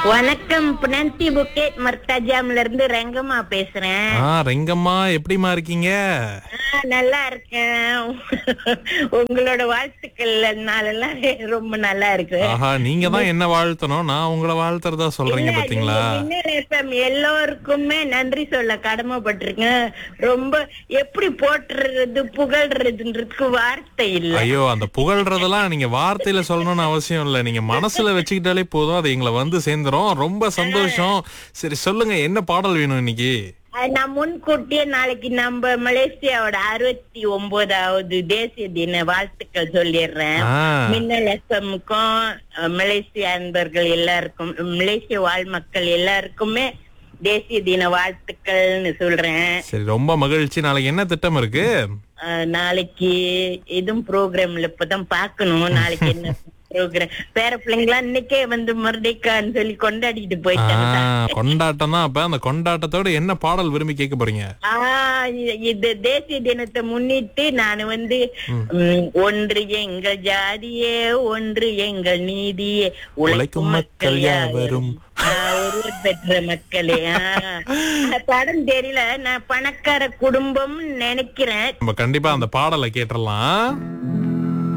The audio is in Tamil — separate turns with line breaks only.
வணக்கம் புனந்தி புக்கேட் மர்தாஜாம்ல இருந்து ரெங்கம்மா பேசுறேன்
ஆ ரெங்கம்மா எப்படிமா இருக்கீங்க
ஆ, நல்லா இருக்கேன் உங்களோட வாழ்த்துக்கள்னாலலாம் ரொம்ப நல்லா இருக்கு
ஆஹா நீங்க தான் என்ன வாழ்த்தணும் நான் உங்களை வாழ்த்துறதா சொல்றீங்க
இல்ல,
பாத்தீங்களா
நீங்க மின்னல் FM எல்லோருக்குமே நன்றி சொல்ல கடமைப்பட்டிருக்கேன் ரொம்ப எப்படி போட்டுறது புகழ்றதுன்றதுக்கு வார்த்தை இல்ல
ஐயோ அந்த புகழ்றதெல்லாம் நீங்க வார்த்தையில சொல்லணும்னு அவசியம் இல்ல நீங்க மனசுல வச்சுக்கிட்டாலே போதும் அது எங்களை வந்து சேர்ந்துரும் ரொம்ப சந்தோஷம் சரி சொல்லுங்க என்ன பாடல் வேணும் இன்னைக்கு
அது நான் முன்கூட்டியே நாளைக்கு நம்ம மலேசியாவோட அறுபத்தி ஒன்பதாவது தேசிய தின வாழ்த்துக்கள் சொல்லிடுறேன்
ஆ,
மின்னல் எஃப்எம்முக்கும் மலேசிய அன்பர்கள் எல்லாருக்கும் மலேசிய வாழ் மக்கள் எல்லாருக்குமே தேசிய தின வாழ்த்துக்கள்னு சொல்றேன்
சரி ரொம்ப மகிழ்ச்சி நாளைக்கு என்ன திட்டம் இருக்கு
அஹ், நாளைக்கு எதுவும் ப்ரோக்ராம்ல இப்பதான் பாக்கணும் நாளைக்கு என்ன ப்ரோக்ராம் பேர பிள்ளைங்களா இன்னைக்கே வந்து மறுடிக்கான்னு சொல்லி கொண்டாடிட்டு
ஆ,
போயிட்டாங்க
கொண்டாட்டம் தான் அப்ப அந்த கொண்டாட்டத்தோட என்ன பாடல் விரும்பி கேட்க போறீங்க
ஆஹ் இ- இது தேசிய தினத்தை முன்னிட்டு நான் வந்து ம், ஒன்று எங்கள் ஜாதியே ஒன்று எங்கள் நீதியே
உழைக்கும் மக்கள் யாவரும்.
ஆஹ், ஒருவர் பெற்ற மக்களே ஆஹ். அந்த படம் தெரியல நான் பணக்கார குடும்பம் நினைக்கிறேன்
நம்ம கண்டிப்பா அந்த பாடலை கேட்டுறலாம்